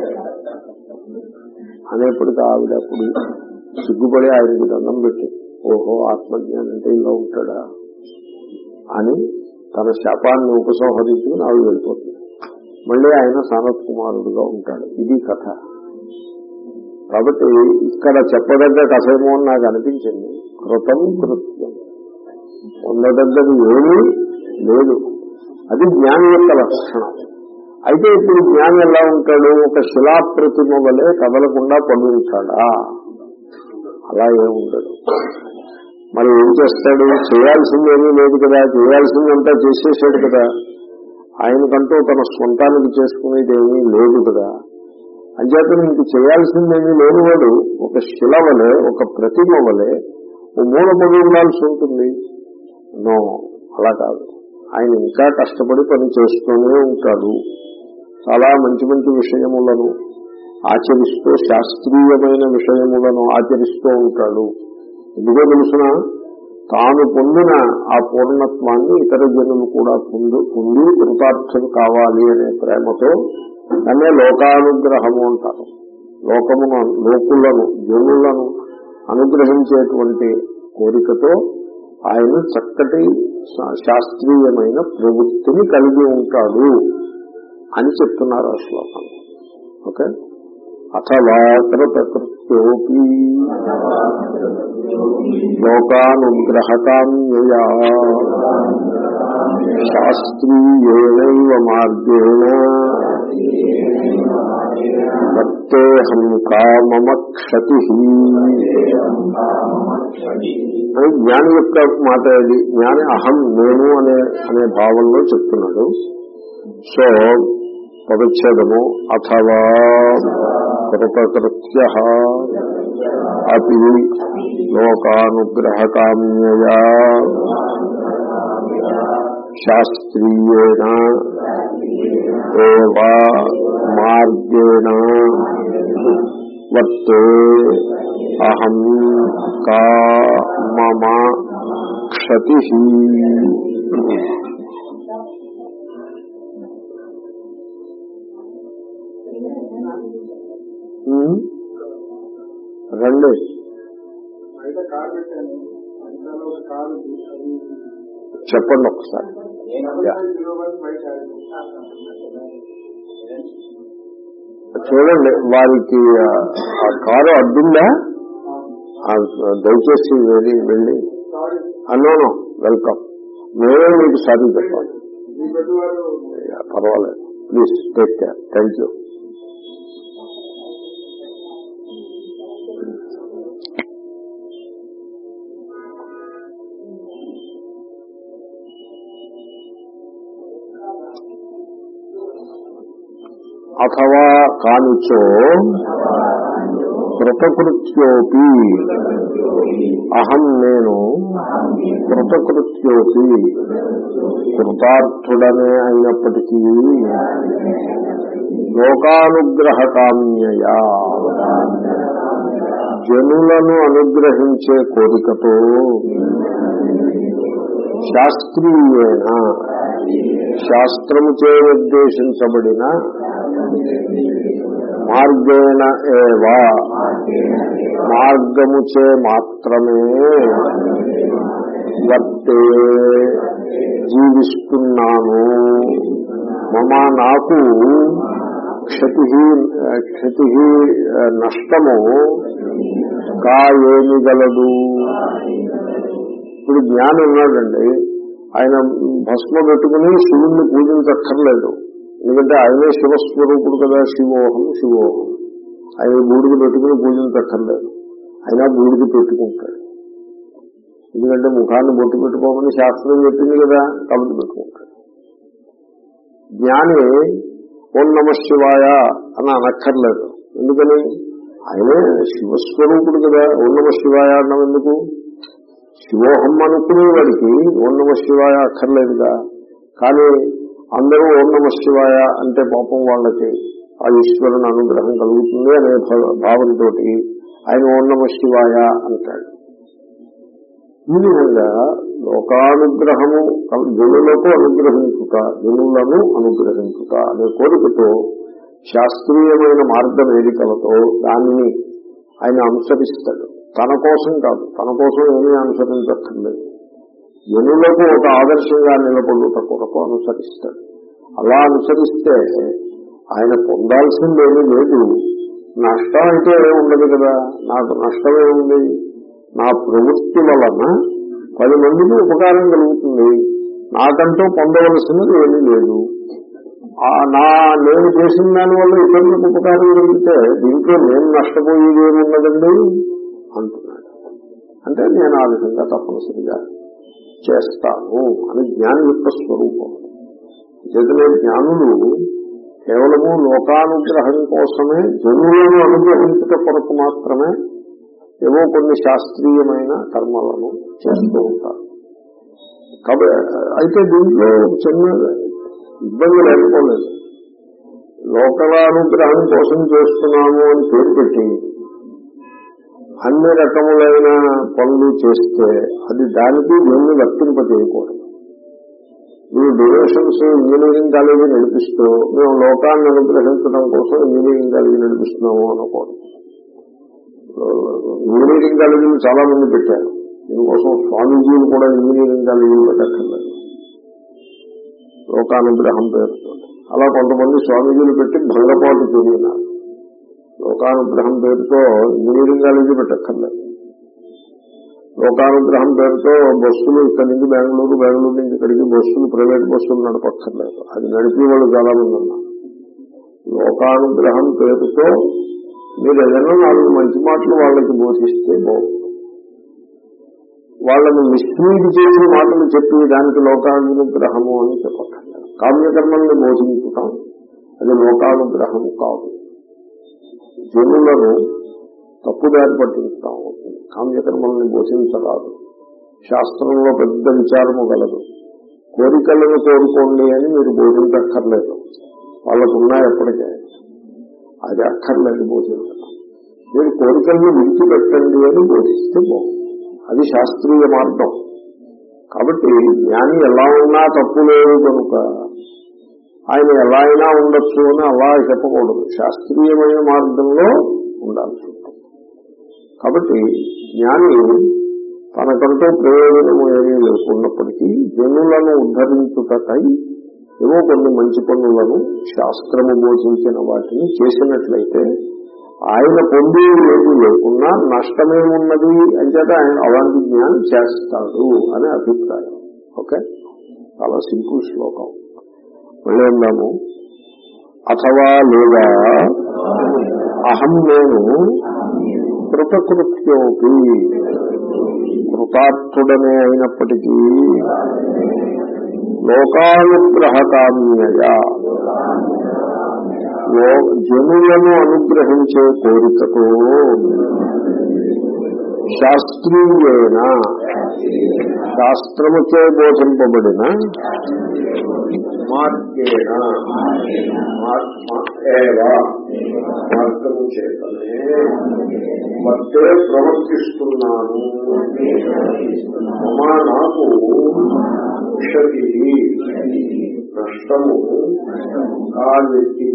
అనేప్పటికీ ఆవిడ అప్పుడు సిగ్గుపడి ఆయనకి దండం పెట్టి ఓహో ఆత్మజ్ఞానం అంటే ఇలా ఉంటాడా అని తన శాపాన్ని ఉపసంహరించుకుని ఆవిడ వెళ్ళిపోతుంది మళ్ళీ ఆయన సనత్ కుమారుడుగా ఉంటాడు ఇది కథ కాబట్టి ఇక్కడ చెప్పదగ్గ కథేమో అని నాకు అనిపించింది కృతం కృత్యం పొందదగ్గది ఏమీ లేదు అది జ్ఞాని యొక్క లక్షణం అయితే ఇప్పుడు జ్ఞాని ఎలా ఉంటాడు ఒక శిలాప్రతిమ వలె కదలకుండా పడి ఉంటాడా అలా ఏముండదు మరి ఏం చేస్తాడు చేయాల్సిందేమీ లేదు కదా చేయాల్సిందంతా చేసేసాడు కదా ఆయనకంటూ తన స్వంతానికి చేసుకునేది ఏమీ లేదు కదా అంచేత ఇంక చేయాల్సిందేమీ లేనివాడు ఒక శిల వలె ఒక ప్రతిమ వలె ఓ మూల పడి ఉండాల్సి ఉంటుంది నో అలా కాదు ఆయన ఇంకా కష్టపడి పని చేస్తూనే ఉంటాడు చాలా మంచి మంచి విషయములను ఆచరిస్తూ శాస్త్రీయమైన విషయములను ఆచరిస్తూ ఉంటాడు ఎందుకో తెలుసిన తాను పొందిన ఆ పూర్ణత్వాన్ని ఇతర జనులు కూడా పొందు పొంది కృతార్థం కావాలి అనే ప్రేమతో దాన్నే లోకానుగ్రహము అంటారు లోకమును లోకులను జనులను అనుగ్రహించేటువంటి కోరికతో ఆయన చక్కటి శా- శాస్త్రీయమైన ప్రవృత్తిని కలిగి ఉంటాడు అని చెప్తున్నారు ఆ శ్లోకం ఓకే అథవా కృతకృత్యోపి లోకానుగ్రహకామ్యయా శాస్త్రీయేనైవ మార్గేణ భక్తేహం కామమ క్షతి అని జ్ఞాని యొక్క మాట ఇది జ్ఞాని అహం నేను అనే అనే భావంలో చెప్తున్నాడు సో పదచ్ఛేదము అథవా కృతకృత్య అపి లోకానుగ్రహకామ్యయా శాస్త్రీయేణ ఏవా మార్గేణ వర్తే అహం కా మమ క్షతి రండి బయట కారు పెట్టాను వెనకాల ఒక కారు ఉంది. అది చెప్పండి ఒకసారి నలభై కిలోమీటర్లు బయట చూడండి వారికి ఆ, ఆ కారు అడ్డుందా ఆ, దయచేసి వెళ్ళి వెళ్ళి సారీ అన్నాను వెల్కమ్ మేమే మీకు సారీ చెప్పాలి మీ పెద్దవారు యా, పర్వాలేదు please take care thank you అథవా కానిచో కృతకృత్యోపి అహం నేను కృతకృత్యోపి కృతార్థుడనే అయినప్పటికీ లోకానుగ్రహకామ్యయా జనులను అనుగ్రహించే కోరికతో శాస్త్రీయేన శాస్త్రముచే నిర్దేశించబడిన మార్గేణ ఏవా మార్గముచే మాత్రమే వర్తే జీవిస్తున్నాను మమ నాకు క్షతి క్షతి నష్టము కా ఏమి గలదు ఇప్పుడు జ్ఞానం ఉన్నాడండి ఆయన భస్మ పెట్టుకుని శివుణ్ణి పూజించక్కర్లేదు ఎందుకంటే ఆయనే శివస్వరూపుడు కదా శివోహం శివోహం ఆయన బూడిద పెట్టుకుని పూజించక్కర్లేదు అయినా బూడిద పెట్టుకుంటాడు ఎందుకంటే ముఖాన్ని బొట్టు పెట్టుకోమని శాస్త్రం చెప్పింది కదా కాబట్టి పెట్టుకుంటాడు జ్ఞాని ఓం నమ శివాయ అని అనక్కర్లేదు ఎందుకని ఆయనే శివస్వరూపుడు కదా ఓం నమ శివాయ అన్నం ఎందుకు శివోహం అనుకునే వాడికి ఓం నమ శివాయ అక్కర్లేదుగా కానీ అందరూ ఓం నమ శివాయ అంటే పాపం వాళ్ళకి ఆ ఈశ్వరుని అనుగ్రహం కలుగుతుంది అనే భా- భావంతో ఆయన ఓం నమ శివాయ అంటాడు ఈ విధంగా లోకానుగ్రహము జనులకు అనుగ్రహించుట జనులను అనుగ్రహించుట అనే కోరికతో శాస్త్రీయమైన మార్గం ఏది కలతో దానిని ఆయన అనుసరిస్తాడు తన కోసం కాదు తన కోసం ఏమీ అనుసరించక్కర్లేదు జనులకు ఒక ఆదర్శంగా నిలబడుట కొరకు అనుసరిస్తాడు అలా అనుసరిస్తే ఆయన పొందాల్సిందేమీ లేదు నష్టం అయితే ఏమి ఉండదు కదా నాకు నష్టం ఏముంది నా ప్రవృత్తి వలన పది మందికి ఉపకారం కలుగుతుంది నాకంటూ పొందవలసినది ఏమీ లేదు ఆ నా నేను చేసిన దానివల్ల ఇతరులకు ఉపకారం కలిగితే దీంట్లో నేను నష్టపోయేది ఏమున్నదండి అంటున్నాడు అంటే నేను ఆ విధంగా తప్పనిసరిగా చేస్తాను అని జ్ఞాని యొక్క స్వరూపం చేతనే జ్ఞానులు కేవలము లోకానుగ్రహం కోసమే జనులను అనుగ్రహించుట కొరకు మాత్రమే ఏవో కొన్ని శాస్త్రీయమైన కర్మలను చేస్తూ ఉంటారు కాబట్టి అయితే దీంట్లో చిన్న ఇబ్బంది లేకపోలేదు లోకలానుగ్రహం కోసం చేస్తున్నాము అని పేరు పెట్టి అన్ని రకములైన పనులు చేస్తే అది దానికి దేన్ని వర్తింపజేయకూడదు మీరు డొనేషన్స్ ఇంజనీరింగ్ కాలేజీ నడిపిస్తూ మేము లోకాన్ని అనుగ్రహించడం కోసం ఇంజనీరింగ్ కాలేజీ నడిపిస్తున్నాము అనకూడదు ఇంజనీరింగ్ కాలేజీలు చాలా మంది పెట్టారు దీనికోసం స్వామీజీలు కూడా ఇంజనీరింగ్ కాలేజీలు పెట్టక్కర్లేదు లోకానుగ్రహం పేరుతో అలా కొంతమంది స్వామీజీలు పెట్టి భంగపాటు తిరిగినారు లోకానుగ్రహం పేరుతో ఇంజనీరింగ్ కాలేజీ పెట్టక్కర్లేదు లోకానుగ్రహం పేరుతో బస్సులు ఇక్కడి నుంచి బెంగళూరు బెంగళూరు నుంచి ఇక్కడికి బస్సులు ప్రైవేట్ బస్సులు నడపక్కర్లేదు అది నడిపే వాళ్ళు చాలా మంది ఉన్నారు లోకానుగ్రహం పేరుతో మీరు ఏదైనా నాలుగు మంచి మాటలు వాళ్ళకి బోధిస్తే బాగుంది వాళ్ళని మిస్లీడ్ చేసిన మాటలు చెప్పి దానికి లోకానుగ్రహము అని చెప్పక్కర్లేదు కామ్యకర్మల్ని బోధించుతాం అది లోకానుగ్రహము కాదు జనులను తప్పుదారి పట్టించుతాం కామ్యకర్మల్ని బోధించరాదు శాస్త్రంలో పెద్ద విచారము గలదు కోరికలను కోరుకోండి అని మీరు బోధించక్కర్లేదు వాళ్ళకున్నా ఎప్పటికే అది అక్కర్లేదు బోధించడం మీరు కోరికలను విడిచిపెట్టండి అని బోధిస్తే బాగుంది అది శాస్త్రీయ మార్గం కాబట్టి జ్ఞాని ఎలా ఉన్నా తప్పు లేదు కనుక ఆయన ఎలా అయినా ఉండొచ్చు అని అలా చెప్పకూడదు శాస్త్రీయమైన మార్గంలో ఉండాల్సి ఉంటుంది కాబట్టి జ్ఞాని తనకంటూ ప్రయోజనము ఏమీ లేకున్నప్పటికీ జనులను ఉద్ధరించుటకై ఏవో కొన్ని మంచి పనులను శాస్త్రము బోధించిన వాటిని చేసినట్లయితే ఆయన పొంది ఏది లేకున్నా నష్టమేమున్నది అంచేత ఆయన అలాంటి జ్ఞానం చేస్తాడు అనే అభిప్రాయం ఓకే చాలా సింపుల్ శ్లోకం మళ్ళీ అందాము అథవా లేదా అహం నేను కృతకృత్యోపి కృతార్థుడనే అయినప్పటికీ లోకానుగ్రహకామ్యయ జనులను అనుగ్రహించే కోరికతో శాస్త్రీయేన శాస్త్రముచే బోధింపబడిన మార్గేణ మార్గము చేతనే మధ్య ప్రవర్తిస్తున్నాను మమా నాకు విషతి నష్టము కాలెత్తి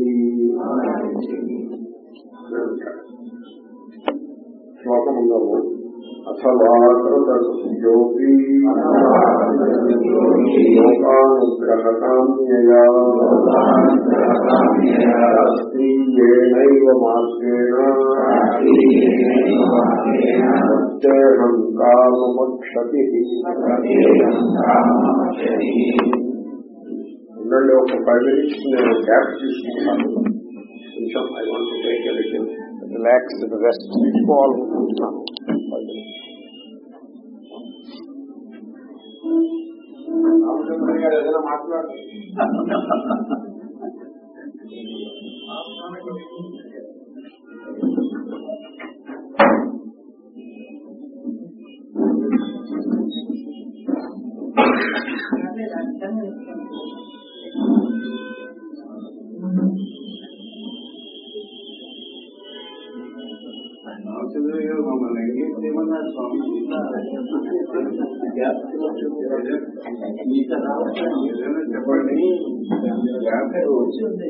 శ్లోకముందము అథవాయోపి లోకానుగ్రహకామ్యయా శాస్త్రీయేణైవ మార్గేణ ప్రత్యేహం కామమక్షతి ఉండండి ఒక ఫైవ్ మినిట్స్ నేను గ్యాప్ తీసుకుంటాను కొంచెం I want take relax rest తీసుకోవాలనుకుంటున్నాను ఫైవ్ మినిట్స్ రామచంద్ర గారు ఏదైనా మాట్లాడండి రామచంద్ర గారు మమ్మల్ని ఎంగేజ్ చేయమన్నారు స్వామి ఏదైనా చెప్పండి గ్యాప్ వచ్చింది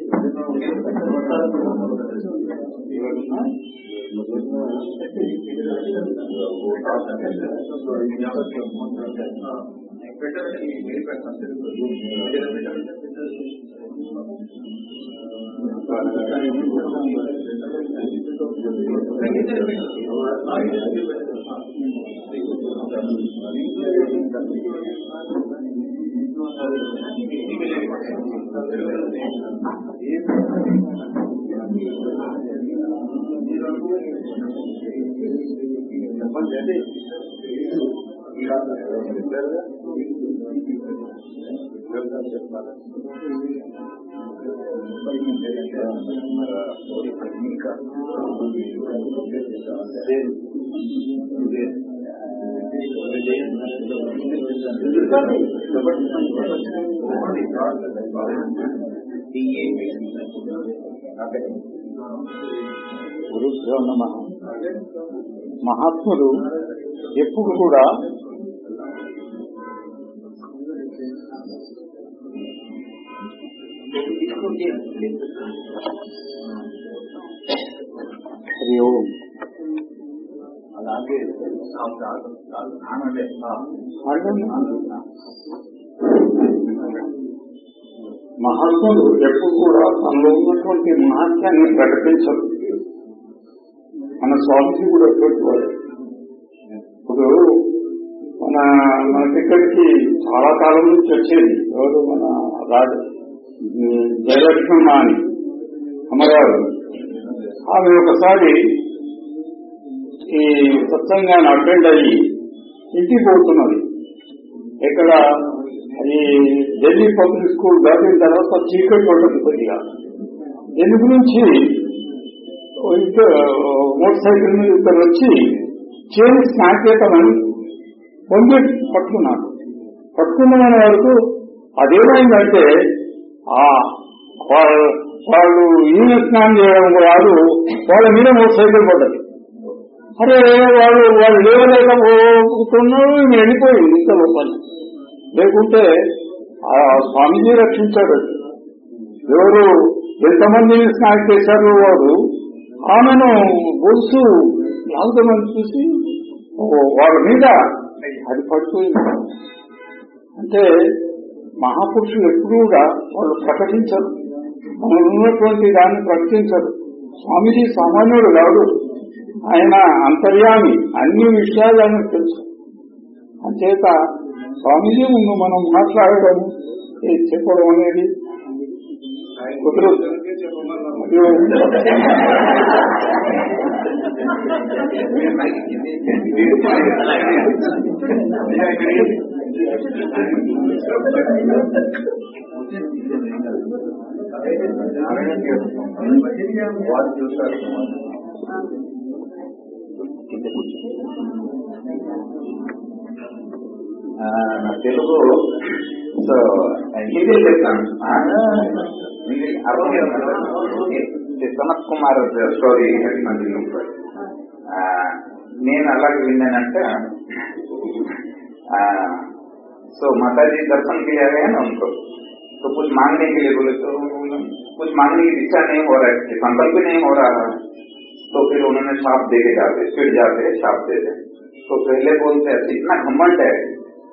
చెప్పండి గురుభ్యో నమ మహాత్ములు ఎప్పుడు కూడా హరి ఓం అలాగే మహాత్ములు ఎప్పుడు కూడా తనలో ఉన్నటువంటి మహాత్యాన్ని ప్రకటించరు మన స్వామిజీ కూడా అటువంటి వాడు ఇప్పుడు మన మన దగ్గరికి చాలా కాలం నుంచి వచ్చేది ఎవరు మన రాజు జయలక్ష్మమ్మ అని అమ్మగారు ఆమె ఒకసారి ఈ సత్సంగాన్ని అటెండ్ అయ్యి ఇంటికి పోతున్నది ఇక్కడ అది ఢిల్లీ పబ్లిక్ స్కూల్ దాటిన తర్వాత చీకటి పడుతుంది కొద్దిగా దీని గురించి మోటార్ సైకిల్ మీద ఇద్దరు వచ్చి చేసి స్నాక్ చేద్దామని పొంది పట్టుకున్నాను పట్టుకున్న వరకు అదేమైందంటే ఆ వాళ్ళు వాళ్ళు ఈయన స్నానం చేయడం కాదు వాళ్ళ మీద మోటార్ సైకిల్ పడ్డది అరే వాళ్ళు వాళ్ళు లేవలేకపోతున్నారు ఈయన వెళ్ళిపోయింది ఇంత లోపల లేకుంటే ఆ స్వామీజీ రక్షించాడు ఎవరు ఎంతమందిని స్నాక్ చేశారు వాడు ఆమెను గొలుసు లాగుతామని చూసి ఓ, వాళ్ళ మీద అది పడిపోయింది అంటే మహాపురుషులు ఎప్పుడు కూడా వాళ్ళు ప్రకటించరు మనలో ఉన్నటువంటి దాన్ని ప్రకటించరు స్వామీజీ సామాన్యుడు కాదు ఆయన అంతర్యామి అన్ని విషయాలు ఆయనకు తెలుసు అంచేత స్వామీజీ ముందు మనం మాట్లాడడం ఏ చెప్పడం అనేది కుదరదు మరియు వాళ్ళు చూస్తారు ఆ, తెలుగు సో హిందీ చెప్తాను ఆ, హిందీ అర్థం సనత్ కుమార్ స్టోరీ కంటిన్యూ నేను అలాగే విన్నానంటే సో माता जी दर्शन के लिए आ गए हैं ना उनको तो कुछ मांगने के लिए बोले तो कुछ मांगने की इच्छा नहीं हो रहा है संकल्प भी नहीं हो रहा है तो फिर उन्होंने छाप दे के जाते फिर जाते छाप देते तो पहले बोलते हैं इतना घमंड है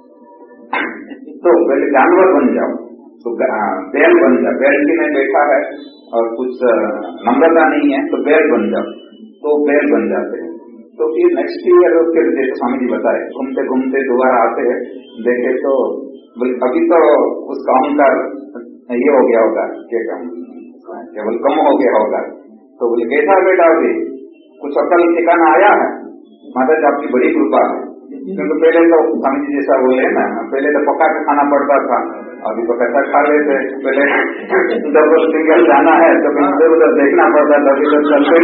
तो पहले जानवर बन जाओ तो ग- आ, बैल बन जाओ बैल की में बैठा है और कुछ आ, नम्रता नहीं है तो बैल बन जाओ तो बैल बन जाते हैं तो फिर नेक्स्ट ईयर फिर जैसे स्वामी जी बताए घूमते घूमते दोबारा आते हैं देखे तो बोले अभी तो उसका अहंकार ये हो गया होगा क्या कम केवल कम हो गया होगा तो बोले कैसा बेटा अभी कुछ अकल ठिकाना आया है माता जी आपकी बड़ी कृपा है क्योंकि पहले तो स्वामी जी जैसा बोले ना पहले तो पका के खाना पड़ता था अभी तो कैसा खा लेते पहले जब सिंगल जाना है तो फिर इधर उधर देखना पड़ता था अभी तो चलते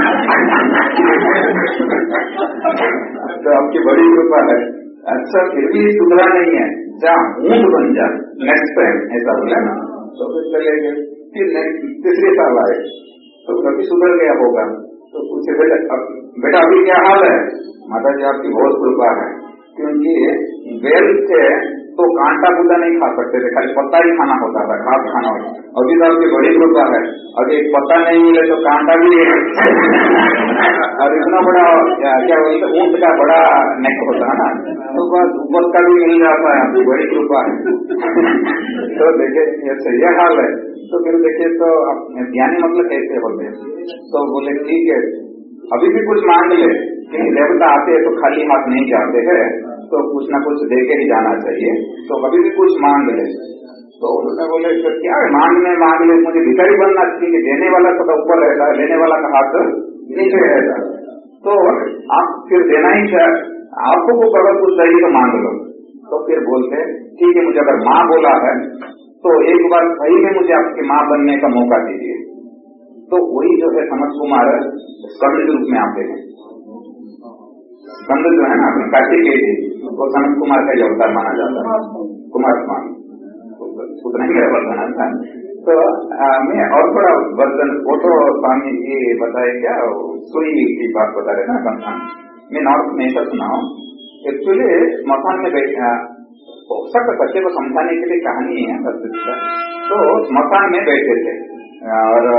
नहीं। तो आपकी बड़ी कृपा है अच्छा फिर भी सुधरा नहीं है जा ऊंट बन जा नेक्स्ट टाइम ऐसा बोला ना तो फिर चले गए फिर नेक्स्ट तीसरे साल आए तो कभी सुधर गया होगा तो पूछे बेटा अब बेटा अभी क्या हाल है माता जी आपकी बहुत कृपा है क्योंकि बेल थे तो कांटा बूटा नहीं खा सकते थे खाली पत्ता ही खाना होता था घास खाना होता था। अभी तो आपकी बड़ी कृपा है अभी एक पत्ता नहीं मिले तो कांटा भी और इतना बड़ा क्या क्या बोलते ऊंट का बड़ा नेक होता है ना तो बस ऊपर का भी मिल जाता है आपकी बड़ी कृपा है तो देखिए ये ये हाल है तो फिर देखिए तो आप ज्ञानी मतलब कैसे होते हैं तो बोले ठीक है अभी भी कुछ मांग ले क्योंकि देवता आते हैं तो खाली हाथ नहीं जाते हैं तो कुछ ना कुछ दे के ही जाना चाहिए तो अभी भी कुछ मांग ले तो उन्होंने बोले तो क्या है मांग में मांग ले मुझे भिखारी बनना चाहिए देने वाला तो ऊपर रहता है लेने वाला का हाथ नीचे रहता है तो आप फिर देना ही चाहिए आपको को अगर कुछ चाहिए तो मांग लो तो फिर बोलते ठीक है मुझे अगर माँ बोला है तो एक बार सही में मुझे आपकी माँ बनने का मौका दीजिए तो वही जो है समझ कुमार स्कंद के रूप में आते हैं स्कंद जो है ना अपने कार्तिकेय जी वो सनत कुमार का ही अवतार माना जाता है कुमार स्वामी उतना ही मेरा वर्णन था तो आ, मैं और थोड़ा वर्जन वो तो स्वामी जी बताए क्या सुई की बात बता रहे ना स्मशान मैं नॉर्थ में ऐसा सुना हूँ एक्चुअली स्मशान में बैठा हो सकता बच्चे को समझाने के लिए कहानी है प्रसिद्ध है। तो स्मशान में बैठे थे और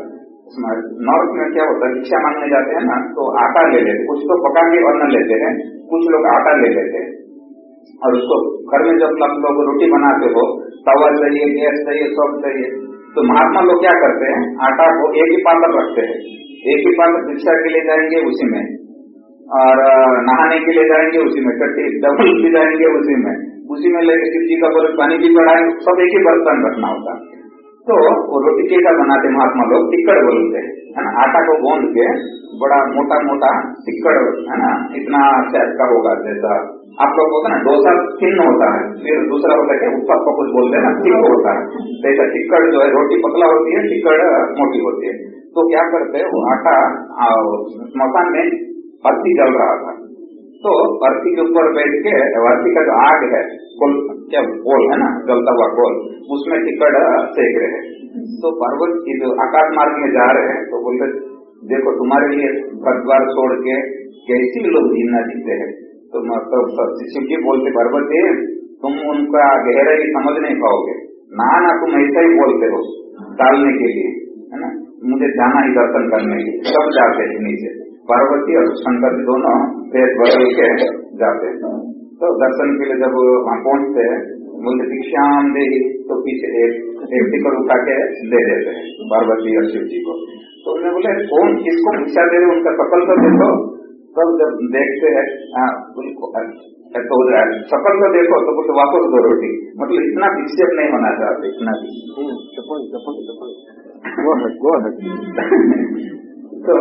नॉर्थ में क्या होता है भिक्षा मांगने जाते हैं ना तो आटा ले लेते कुछ तो पका के अन्न लेते हैं कुछ लोग आटा ले लेते हैं और उसको घर में जब आप लोग रोटी बनाते हो तवा चाहिए गैस चाहिए सब चाहिए तो महात्मा लोग क्या करते हैं आटा को एक ही पात्र रखते हैं एक ही पात्र भिक्षा के लिए जाएंगे उसी में और अ, नहाने के लिए जाएंगे उसी में कट्टी डबल भी जाएंगे उसी में उसी में लेके शिव जी का बरस पानी भी चढ़ाए सब एक ही बर्तन रखना होता है तो वो रोटी कैसा बनाते महात्मा लोग टिक्कड़ बोलते हैं है ना आटा को गूंद के बड़ा मोटा मोटा टिक्कड़ है ना इतना शायद का होगा जैसा आप लोग होता है ना डोसा थिन होता है फिर दूसरा होता है कि उत्पत को कुछ बोलते हैं ना थिक होता है तो ऐसा टिक्कड़ जो है रोटी पतला होती है टिक्कड़ मोटी होती है तो क्या करते हैं वो आटा आ, स्मशान में अर्थी जल रहा था तो अर्थी के ऊपर बैठ के अर्थी का जो आग है कोल क्या कोल है ना जलता हुआ कोल उसमें टिकड़ सेक रहे हैं तो पार्वत जी जो आकाश मार्ग में जा रहे हैं तो बोलते देखो तुम्हारे लिए घर द्वार छोड़ के कैसी लोग जीना जीते हैं तो मतलब शिव जी बोलते पार्वती तुम उनका गहराई समझ नहीं पाओगे ना ना तुम ऐसा ही बोलते हो टालने के लिए है ना मुझे जाना ही दर्शन करने के लिए सब जाते हैं नीचे पार्वती और शंकर जी दोनों पेट बदल के जाते हैं तो दर्शन के लिए जब वहाँ पहुंचते हैं बोलते भिक्षाम दे तो पीछे एक एक टिकट उठा के दे देते हैं पार्वती और शिव जी को तो उन्होंने बोले कौन किसको भिक्षा दे रहे उनका सफल तो देखो तब जब देखते हैं हाँ, बिल्कुल, तो सफल तो देखो तो बोलते वापस दो रोटी मतलब इतना विक्षेप नहीं होना चाहते इतना भी చెప్పండి చెప్పండి చెప్పండి గో హెడ్ గో హెడ్ तो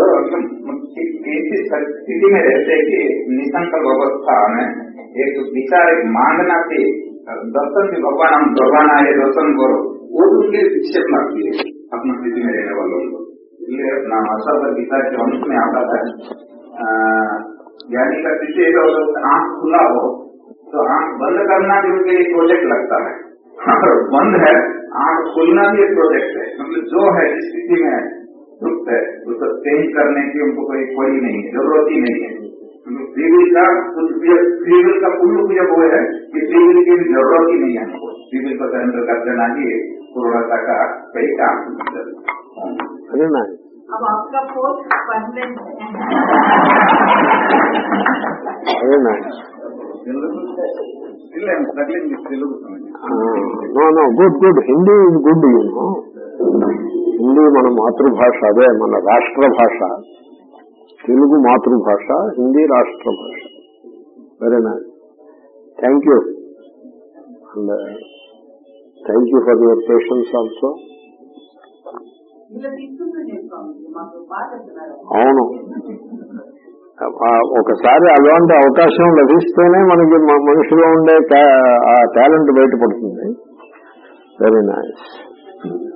ऐसी स्थिति में रहते कि निसंकल्प अवस्था में एक विचार एक मांगना थी दर्शन भी भगवान हम भगवान आए दर्शन करो वो भी उनके विक्षेप लगती है अपनी स्थिति में रहने वालों को इसलिए अपना आशा पर गीता के अंश में आता है अ, ज्ञानी का स्थिति एक होता है, आंख खुला हो तो आंख बंद करना भी उनके लिए प्रोजेक्ट लगता है और बंद है आंख खुलना भी एक प्रोजेक्ट है मतलब जो है जिस स्थिति में है दुख है उसको चेंज करने की उनको कोई कोई नहीं है जरूरत ही नहीं है फ्री विल का कुछ भी फ्री विल का कुल जब वो है कि फ्री विल की भी जरूरत ही नहीं है हमको फ्री विल को सरेंडर कर देना ही पूर्णता का कई काम అదేనా अब आपका पोस्ट परमानेंट है అదేనా Telugu no no good good Hindi is good you know Hindi మన మాతృభాష అదే మన రాష్ట్ర భాష తెలుగు మాతృభాష హిందీ రాష్ట్ర భాష very nice thank you and thank you for your patience also ఇలా తీసుకుంటుంది స్వామి మాకు బాధ చెప్తున్నారు అవును ఆ, ఒకసారి అలాంటి అవకాశం లభిస్తేనే మనకి మ- మనిషిలో ఉండే టా- ఆ టాలెంట్ బయటపడుతుంది వెరీ నైస్